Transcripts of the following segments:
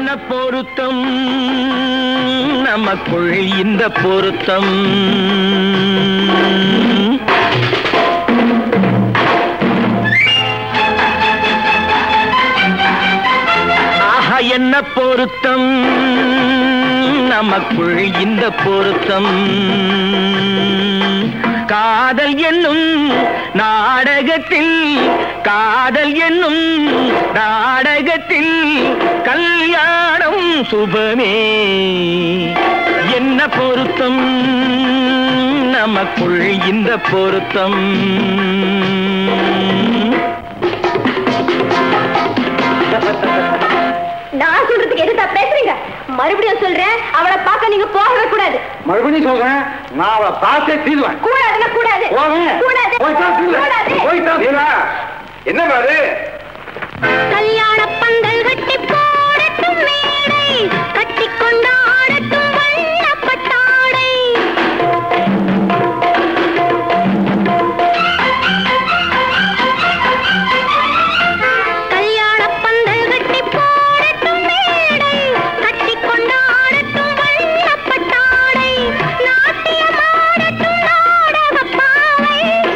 என்ன பொருத்தம் நமக்குள் இந்த பொருத்தம் ஆஹா என்ன பொருத்தம் நமக்குள் இந்த பொருத்தம் காதல் என்னும் நாடகத்தில் காதல் என்னும் நாடகத்தில் கல்யாணம் சுபமே என்ன பொருத்தம் நமக்குள் இந்த பொருத்தம் நான் சொல்றதுக்கு எதுக்கா பேசுறீங்க மறுபடியும் சொல்றேன் அவளை பார்க்க நீங்க போகவே கூடாது மறுபடியும் சொல்றேன் நான் அவளை பார்த்தே தீருவேன் கூடாதுன்னா கூடாது போவேன். கூடாது போய்தான் தீருவேன். கூடாது போய்தான் தீருவேன். என்ன பாரு கல்யாண பந்தல் கட்டி போடட்டும் மேடை கட்டி கொண்டாடட்டும் வண்ணப்பட்டாடை கல்யாண பந்தல் கட்டி போடட்டும் மேடை கட்டி கொண்டாடட்டும் வண்ணப்பட்டாடை நாட்டியமாடட்டும் நாடகப் பாவை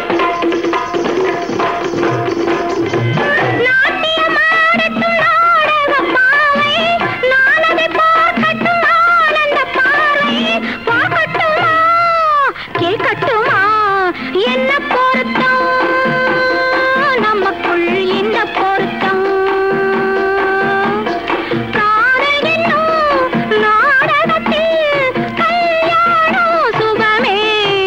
நாட்டியமாடட்டும் நாடகப் பாவை நாளதை பார்க்கட்டும் ஆனந்தப் பார்வை பார்க்கட்டுமா கேட்கட்டுமா என்ன பொருத்தம் நமக்குள் இந்த பொருத்தம் காதல் என்னும் நாடகத்தில் கல்யாணம் சுகமே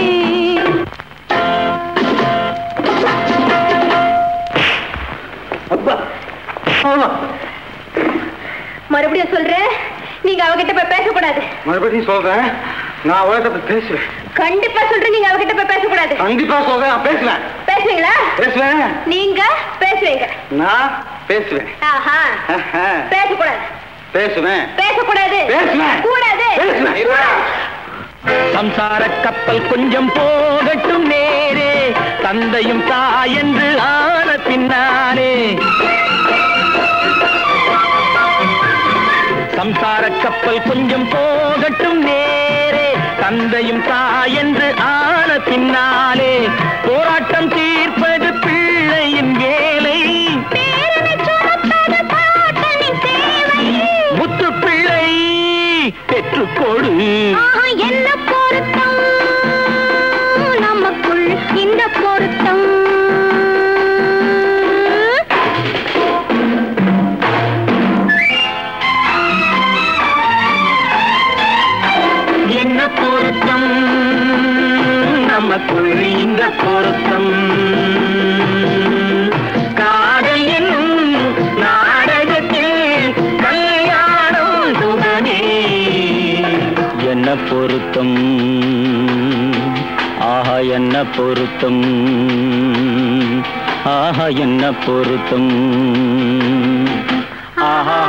அப்பா ஆமா. மறுபடியும் சொல்றேன் நீங்க அவகிட்ட போய் பேசக்கூடாது மறுபடியும் சொல்றேன் நான் அவளை பத்தி பேசுவேன் கண்டிப்பா சொல்றேன் நீங்க அவகிட்ட போய் பேசக்கூடாது கண்டிப்பா சொல்றேன் நான் பேசுவேன் பேசுவீங்களா பேசுவேன் நீங்க பேசுவீங்க நான் பேசுவேன் ஆஹா ஆஹா. பேசக்கூடாது பேசுவேன் பேசக்கூடாது பேசுவேன். கூடாது பேசுவேன் இல்ல. சம்சார கப்பல் கொஞ்சம் போகட்டும் நேரே தந்தையும் தாயென்று ஆன பின்னாலே சம்சார கப்பல் கொஞ்சம் போகட்டும் நேரே தந்தையும் தாயென்று ஆன பின்னாலே போராட்டம் தீர்ப்பது பிள்ளையின் வேலை பேரனை சுமப்பது பாட்டனின் தேவை முத்து பிள்ளை பெற்றுக்கொடு ஆஹா என்ன பொருத்தம் நமக்குள் இந்த பொருத்தம் என்ன பொருத்தம் நமக்குள் இந்த பொருத்தம் காதல் என்னும் நாடகத்தில் கல்யாணம் சுகமே என்ன பொருத்தம் ஆஹா என்ன பொருத்தம் ஆஹா என்ன பொருத்தம் ஆஹா